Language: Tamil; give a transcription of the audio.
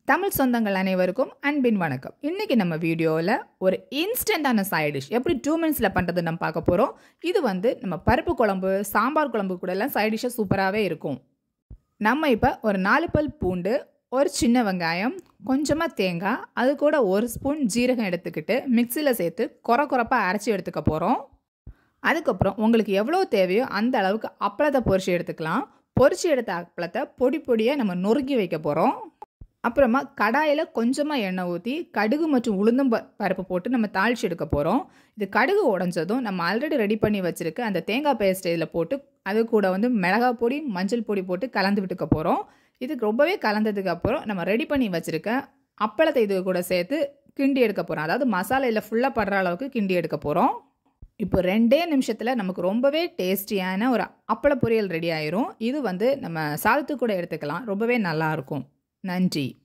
தமிழ் சொந்தங்கள் அனைவருக்கும் அன்பின் வணக்கம் இன்னைக்கு நம்ம வீடியோவில் ஒரு இன்ஸ்டண்ட்டான சைட் டிஷ் எப்படி டூ மினிட்ஸில் பண்ணுறது நம்ம பார்க்க போகிறோம் இது வந்து நம்ம பருப்பு குழம்பு சாம்பார் குழம்பு கூட எல்லாம் சைட் டிஷ்ஷாக சூப்பராகவே இருக்கும் நம்ம இப்போ ஒரு நாலு பல் பூண்டு ஒரு சின்ன வெங்காயம் கொஞ்சமாக தேங்காய் அது கூட ஒரு ஸ்பூன் ஜீரகம் எடுத்துக்கிட்டு மிக்சியில் சேர்த்து குறை குறைப்பாக அரைச்சி எடுத்துக்க போகிறோம் அதுக்கப்புறம் உங்களுக்கு எவ்வளோ தேவையோ அந்த அளவுக்கு அப்பளத்தை பொரிச்சு எடுத்துக்கலாம் பொரிச்சு எடுத்த அப்பளத்தை பொடி பொடியாக நம்ம நொறுக்கி வைக்க போகிறோம் அப்புறமா கடாயில் கொஞ்சமாக எண்ணெய் ஊற்றி கடுகு மற்றும் உளுந்தம் ப- பருப்பு போட்டு நம்ம தாளிச்சு எடுக்க போகிறோம் இது கடுகு உடஞ்சதும் நம்ம ஆல்ரெடி ரெடி பண்ணி வச்சுருக்க அந்த தேங்காய் பேஸ்ட் இதில் போட்டு அது கூட வந்து மிளகாய் பொடி மஞ்சள் பொடி போட்டு கலந்து விட்டுக்க போகிறோம் இதுக்கு ரொம்பவே கலந்ததுக்கு அப்புறம் நம்ம ரெடி பண்ணி வச்சுருக்க அப்பளத்தை இது கூட சேர்த்து கிண்டி எடுக்க போகிறோம் அதாவது மசாலையில் ஃபுல்லாக படுற அளவுக்கு கிண்டி எடுக்க போகிறோம் இப்போ ரெண்டே நிமிஷத்தில் நமக்கு ரொம்பவே டேஸ்டியான ஒரு அப்பள பொரியல் ரெடி ஆயிரும் இது வந்து நம்ம சாதத்து கூட எடுத்துக்கலாம் ரொம்பவே நல்லா இருக்கும் நன்றி